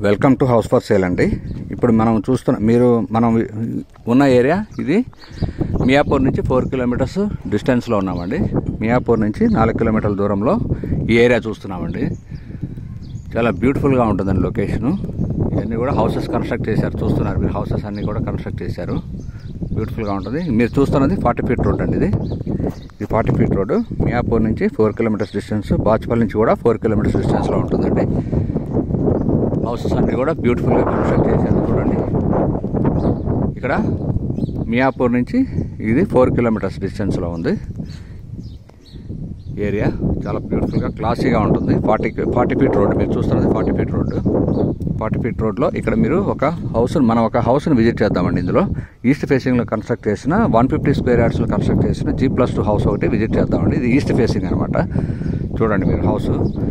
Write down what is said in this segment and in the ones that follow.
welcome to house for sale అండి ఇప్పుడు మనం చూస్తున్న మీరు మనం ఉన్న ఏరియా ఇది మియాపూర్ నుంచి ఫోర్ కిలోమీటర్స్ డిస్టెన్స్లో ఉన్నామండి మియాపూర్ నుంచి నాలుగు కిలోమీటర్ల దూరంలో ఈ ఏరియా చూస్తున్నామండి చాలా బ్యూటిఫుల్గా ఉంటుందండి లొకేషను ఇవన్నీ కూడా హౌసెస్ కన్స్ట్రక్ట్ చేశారు చూస్తున్నారు మీరు హౌసెస్ అన్నీ కూడా కన్స్ట్రక్ట్ చేశారు బ్యూటిఫుల్గా ఉంటుంది మీరు చూస్తున్నది ఫార్టీ ఫీట్ రోడ్ అండి ఇది ఇది ఫార్టీ ఫీట్ రోడ్ మియాపూర్ నుంచి ఫోర్ కిలోమీటర్స్ డిస్టెన్స్ బాచ్పల్లి నుంచి కూడా ఫోర్ కిలోమీటర్స్ డిస్టెన్స్లో ఉంటుందండి హౌసెస్ అన్నీ కూడా బ్యూటిఫుల్గా కన్స్ట్రక్ట్ చేశారు చూడండి ఇక్కడ మియాపూర్ నుంచి ఇది ఫోర్ కిలోమీటర్స్ డిస్టెన్స్లో ఉంది ఏరియా చాలా బ్యూటిఫుల్గా క్లాసీగా ఉంటుంది ఫార్టీ ఫార్టీ ఫీట్ రోడ్ మీరు చూస్తున్నది forty feet road forty feet రోడ్లో ఇక్కడ మీరు ఒక హౌస్ మనం ఒక హౌస్ని విజిట్ చేద్దామండి ఇందులో ఈస్ట్ ఫేసింగ్లో కన్స్ట్రక్ట్ చేసిన వన్ ఫిఫ్టీ స్క్వేర్ యార్డ్స్లో కన్స్ట్రక్ట్ చేసిన జీ ప్లస్ టూ హౌస్ ఒకటి విజిట్ చేద్దామండి ఇది ఈస్ట్ ఫేసింగ్ అనమాట చూడండి మీరు హౌస్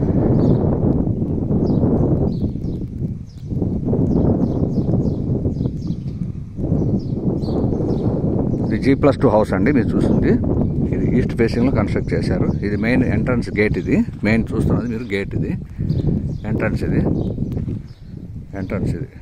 ఇది జీ ప్లస్ టూ హౌస్ అండి మీరు చూస్తుంది ఇది ఈస్ట్ ఫేసింగ్లో కన్స్ట్రక్ట్ చేశారు ఇది మెయిన్ ఎంట్రన్స్ గేట్ ఇది మెయిన్ చూస్తున్నది మీరు గేట్ ఇది ఎంట్రన్స్ ఇది ఎంట్రన్స్ ఇది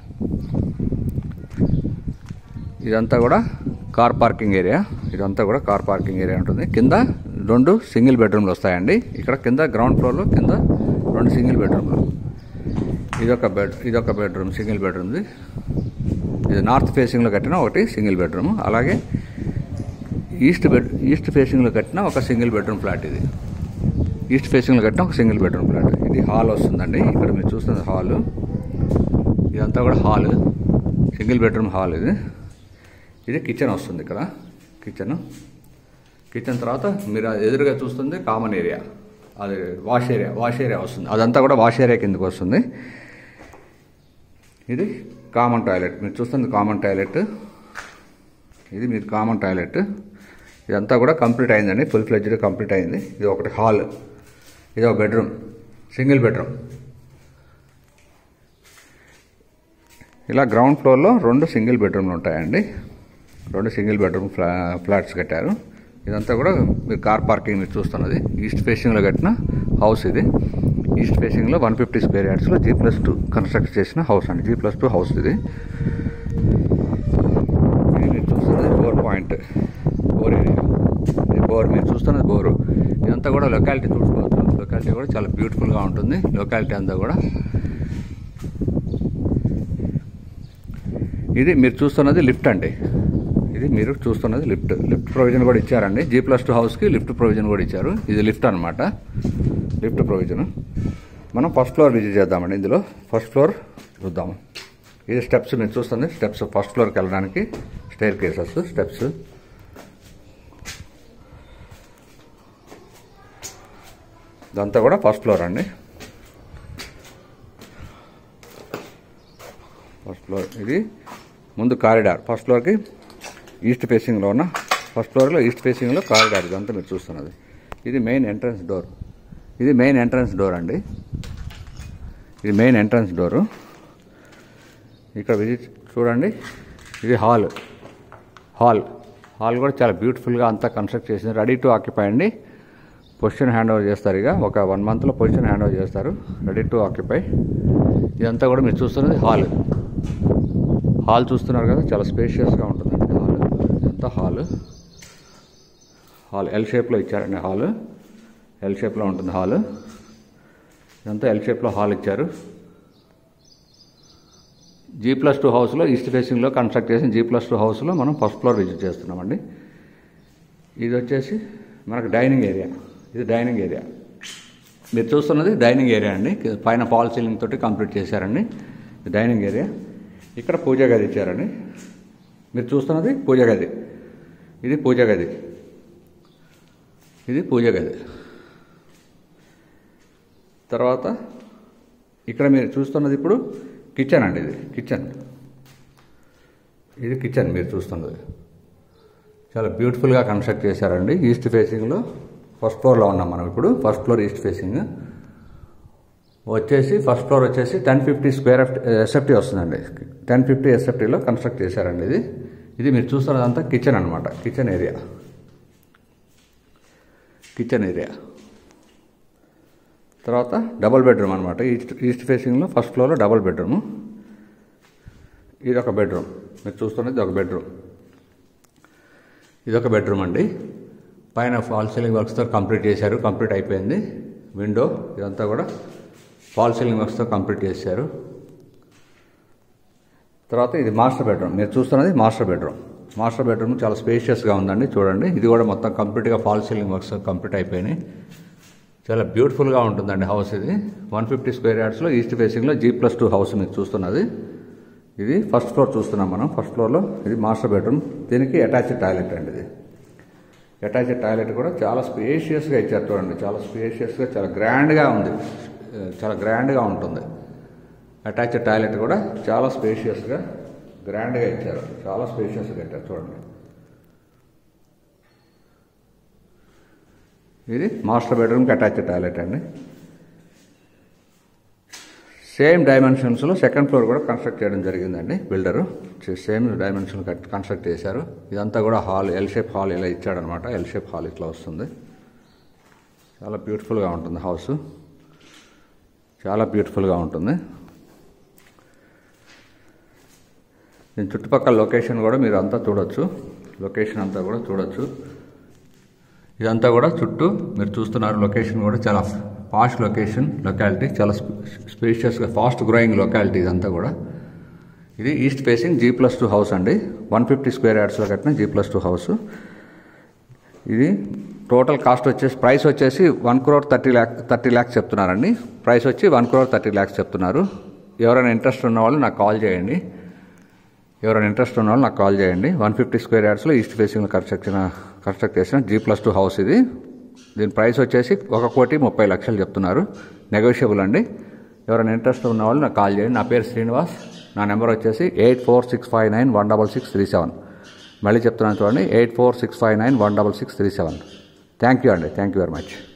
ఇదంతా కూడా కార్ పార్కింగ్ ఏరియా ఇదంతా కూడా కార్ పార్కింగ్ ఏరియా ఉంటుంది కింద రెండు సింగిల్ బెడ్రూమ్లు వస్తాయండి ఇక్కడ కింద గ్రౌండ్ ఫ్లోర్లో కింద రెండు సింగిల్ బెడ్రూమ్లు ఇదొక బెడ్ ఇదొక బెడ్రూమ్ సింగిల్ బెడ్రూమ్ది ఇది నార్త్ ఫేసింగ్లో కట్టిన ఒకటి సింగిల్ బెడ్రూమ్ అలాగే ఈస్ట్ బెడ్ ఈస్ట్ ఫేసింగ్లో కట్టిన ఒక సింగిల్ బెడ్రూమ్ ఫ్లాట్ ఇది ఈస్ట్ ఫేసింగ్లో కట్టిన ఒక సింగిల్ బెడ్రూమ్ ఫ్లాట్ ఇది హాల్ వస్తుందండి ఇక్కడ మీరు చూస్తుంది హాల్ ఇదంతా కూడా హాల్ సింగిల్ బెడ్రూమ్ హాల్ ఇది ఇది కిచెన్ వస్తుంది ఇక్కడ కిచెన్ కిచెన్ తర్వాత మీరు ఎదురుగా చూస్తుంది కామన్ ఏరియా అది వాష్ ఏరియా వాష్ ఏరియా వస్తుంది అదంతా కూడా వాష్ ఏరియా కిందకి వస్తుంది ఇది కామన్ టాయిలెట్ మీరు చూస్తుంది కామన్ టాయిలెట్ ఇది మీరు కామన్ టాయిలెట్ ఇదంతా కూడా కంప్లీట్ అయిందండి ఫుల్ ఫ్లెడ్జ్డ్ కంప్లీట్ అయింది ఇది ఒకటి హాల్ ఇది ఒక బెడ్రూమ్ సింగిల్ బెడ్రూమ్ ఇలా గ్రౌండ్ ఫ్లోర్లో రెండు సింగిల్ బెడ్రూమ్లు ఉంటాయండి రెండు సింగిల్ బెడ్రూమ్ ఫ్లా ఫ్లాట్స్ కట్టారు ఇదంతా కూడా మీరు కార్ పార్కింగ్ మీరు చూస్తున్నది ఈస్ట్ ఫేసింగ్లో కట్టిన హౌస్ ఇది ఈస్ట్ ఫేసింగ్లో వన్ ఫిఫ్టీ స్క్వేర్ యార్డ్స్లో జీ ప్లస్ టూ కన్స్ట్రక్ట్ చేసిన హౌస్ అండి జీ ప్లస్ టూ హౌస్ ఇది ఇది మీరు చూస్తున్నది బోర్ పాయింట్ బోర్ ఏరియా ఇది బోర్ మీరు చూస్తున్నది బోరు ఇదంతా కూడా లొకాలిటీ చూసుకోవచ్చు లొకాలిటీ కూడా చాలా బ్యూటిఫుల్గా ఉంటుంది లొకాలిటీ అంతా కూడా ఇది మీరు చూస్తున్నది లిఫ్ట్ అండి ఇది మీరు చూస్తున్నది లిఫ్ట్ లిఫ్ట్ ప్రొవిజన్ కూడా ఇచ్చారండి జీ ప్లస్ టూ హౌస్కి లిఫ్ట్ ప్రొవిజన్ కూడా ఇచ్చారు ఇది లిఫ్ట్ అనమాట లిఫ్ట్ ప్రొవిజన్ మనం ఫస్ట్ ఫ్లోర్ విజిట్ చేద్దామండి ఇందులో ఫస్ట్ ఫ్లోర్ చూద్దాము ఇది స్టెప్స్ మీరు చూస్తుంది స్టెప్స్ ఫస్ట్ ఫ్లోర్కి వెళ్ళడానికి స్టైర్ కేసెస్ స్టెప్స్ ఇదంతా కూడా ఫస్ట్ ఫ్లోర్ అండి ఫస్ట్ ఫ్లోర్ ఇది ముందు కారిడార్ ఫస్ట్ ఫ్లోర్కి ఈస్ట్ ఫేసింగ్లో ఉన్న ఫస్ట్ ఫ్లోర్లో ఈస్ట్ ఫేసింగ్లో కారిడార్ ఇదంతా మీరు చూస్తున్నది ఇది మెయిన్ ఎంట్రన్స్ డోర్ ఇది మెయిన్ ఎంట్రన్స్ డోర్ అండి ఇది మెయిన్ ఎంట్రన్స్ డోరు ఇక్కడ విజిట్ చూడండి ఇది హాల్ హాల్ హాల్ కూడా చాలా బ్యూటిఫుల్గా అంతా కన్స్ట్రక్ట్ చేసింది రెడీ టు ఆక్యుపై అండి పొజిషన్ హ్యాండ్ ఓవర్ చేస్తారు ఇక ఒక వన్ మంత్లో పొజిషన్ హ్యాండ్ ఓవర్ చేస్తారు రెడీ టు ఆక్యుపై ఇదంతా కూడా మీరు చూస్తున్నది హాల్ హాల్ చూస్తున్నారు కదా చాలా స్పేషియస్గా ఉంటుందండి హాల్ ఇదంతా హాల్ హాల్ ఎల్ షేప్లో ఇచ్చారండి హాల్ ఎల్ షేప్లో ఉంటుంది హాల్ ఇదంతా ఎల్ షేప్లో హాల్ ఇచ్చారు జీ ప్లస్ టూ హౌస్లో ఈస్ట్ ఫేసింగ్లో కన్స్ట్రక్ట్ చేసిన జీ ప్లస్ టూ హౌస్లో మనం ఫస్ట్ ఫ్లోర్ విజిట్ చేస్తున్నామండి ఇది వచ్చేసి మనకు డైనింగ్ ఏరియా ఇది డైనింగ్ ఏరియా మీరు చూస్తున్నది డైనింగ్ ఏరియా అండి పైన ఫాల్ సీలింగ్ తోటి కంప్లీట్ చేశారండి ఇది డైనింగ్ ఏరియా ఇక్కడ పూజ గది ఇచ్చారండి మీరు చూస్తున్నది పూజ గది ఇది పూజ గది ఇది పూజ గది తర్వాత ఇక్కడ మీరు చూస్తున్నది ఇప్పుడు కిచెన్ అండి ఇది కిచెన్ ఇది కిచెన్ మీరు చూస్తున్నది చాలా బ్యూటిఫుల్గా కన్స్ట్రక్ట్ చేశారండి ఈస్ట్ ఫేసింగ్లో ఫస్ట్ ఫ్లోర్లో ఉన్నాం మనం ఇప్పుడు ఫస్ట్ ఫ్లోర్ ఈస్ట్ ఫేసింగ్ వచ్చేసి ఫస్ట్ ఫ్లోర్ వచ్చేసి టెన్ ఫిఫ్టీ స్క్వేర్ ఎస్ఎఫ్టీ వస్తుందండి టెన్ ఫిఫ్టీ ఎస్ఎఫ్టీలో కన్స్ట్రక్ట్ చేశారండి ఇది ఇది మీరు చూస్తున్నదంతా కిచెన్ అనమాట కిచెన్ ఏరియా కిచెన్ ఏరియా తర్వాత డబుల్ బెడ్రూమ్ అనమాట ఈస్ట్ ఈస్ట్ ఫేసింగ్లో ఫస్ట్ ఫ్లోర్లో డబుల్ బెడ్రూము ఇది ఒక బెడ్రూమ్ మీరు చూస్తున్నది ఒక బెడ్రూమ్ ఇది ఒక బెడ్రూమ్ అండి పైన ఫాల్ సీలింగ్ వర్క్స్తో కంప్లీట్ చేశారు కంప్లీట్ అయిపోయింది విండో ఇదంతా కూడా ఫాల్ సీలింగ్ వర్క్స్తో కంప్లీట్ చేశారు తర్వాత ఇది మాస్టర్ బెడ్రూమ్ మీరు చూస్తున్నది మాస్టర్ బెడ్రూమ్ మాస్టర్ బెడ్రూమ్ చాలా స్పేషియస్గా ఉందండి చూడండి ఇది కూడా మొత్తం కంప్లీట్గా ఫాల్ సీలింగ్ వర్క్స్ కంప్లీట్ అయిపోయినాయి చాలా బ్యూటిఫుల్గా ఉంటుందండి హౌస్ ఇది వన్ ఫిఫ్టీ స్క్వేర్ యార్డ్స్లో ఈస్ట్ ఫేసింగ్లో జీ ప్లస్ టూ హౌస్ మీరు చూస్తున్నది ఇది ఫస్ట్ ఫ్లోర్ చూస్తున్నాం మనం ఫస్ట్ ఫ్లోర్లో ఇది మాస్టర్ బెడ్రూమ్ దీనికి అటాచ్డ్ టాయిలెట్ అండి ఇది అటాచ్డ్ టాయిలెట్ కూడా చాలా స్పేషియస్గా ఇచ్చారు చూడండి చాలా స్పేషియస్గా చాలా గ్రాండ్గా ఉంది చాలా గ్రాండ్గా ఉంటుంది అటాచ్డ్ టాయిలెట్ కూడా చాలా స్పేషియస్గా గ్రాండ్గా ఇచ్చారు చాలా స్పేషియస్గా ఇచ్చారు చూడండి ఇది మాస్టర్ బెడ్రూమ్కి అటాచ్డ్ టాయిలెట్ అండి సేమ్ డైమెన్షన్స్లో సెకండ్ ఫ్లోర్ కూడా కన్స్ట్రక్ట్ చేయడం జరిగిందండి బిల్డరు సేమ్ డైమెన్షన్ కన్స్ట్రక్ట్ చేశారు ఇదంతా కూడా హాల్ ఎల్ షేప్ హాల్ ఇలా ఇచ్చాడనమాట ఎల్ షేప్ హాల్ ఇట్లా వస్తుంది చాలా బ్యూటిఫుల్గా ఉంటుంది హౌస్ చాలా బ్యూటిఫుల్గా ఉంటుంది దీని చుట్టుపక్కల లొకేషన్ కూడా మీరు అంతా చూడొచ్చు లొకేషన్ అంతా కూడా చూడొచ్చు ఇదంతా కూడా చుట్టూ మీరు చూస్తున్నారు లొకేషన్ కూడా చాలా పాష్ లొకేషన్ లొకాలిటీ చాలా స్పేషియస్గా ఫాస్ట్ గ్రోయింగ్ లొకాలిటీ ఇదంతా కూడా ఇది east facing G plus two house అండి వన్ ఫిఫ్టీ స్క్వేర్ యార్డ్స్లో కట్టిన జీ ప్లస్ టూ హౌస్ ఇది టోటల్ కాస్ట్ వచ్చేసి ప్రైస్ వచ్చేసి one crore thirty lakh thirty lakhs చెప్తున్నారండి ప్రైస్ వచ్చి వన్ క్రోర్ థర్టీ ల్యాక్స్ చెప్తున్నారు ఎవరైనా ఇంట్రెస్ట్ ఉన్న వాళ్ళు నాకు కాల్ చేయండి ఎవరైనా ఇంట్రెస్ట్ ఉన్న వాళ్ళు నాకు కాల్ చేయండి వన్ ఫిఫ్టీ స్క్వేర్ యార్డ్స్లో ఈస్ట్ ఫేసింగ్లో కన్స్ట్రక్షన్ కన్స్ట్రక్ట్ చేసిన జీ ప్లస్ టూ హౌస్ ఇది దీని ప్రైస్ వచ్చేసి ఒక కోటి ముప్పై లక్షలు చెప్తున్నారు నెగోషియబుల్ అండి ఎవరైనా ఇంట్రెస్ట్ ఉన్న వాళ్ళు నాకు కాల్ చేయండి నా పేరు శ్రీనివాస్ నా నెంబర్ వచ్చేసి eight four six five nine one double six three seven మళ్ళీ చెప్తున్నాను చూడండి eight four six five nine one double six three seven thank you అండి థ్యాంక్ యూ వెరీ మచ్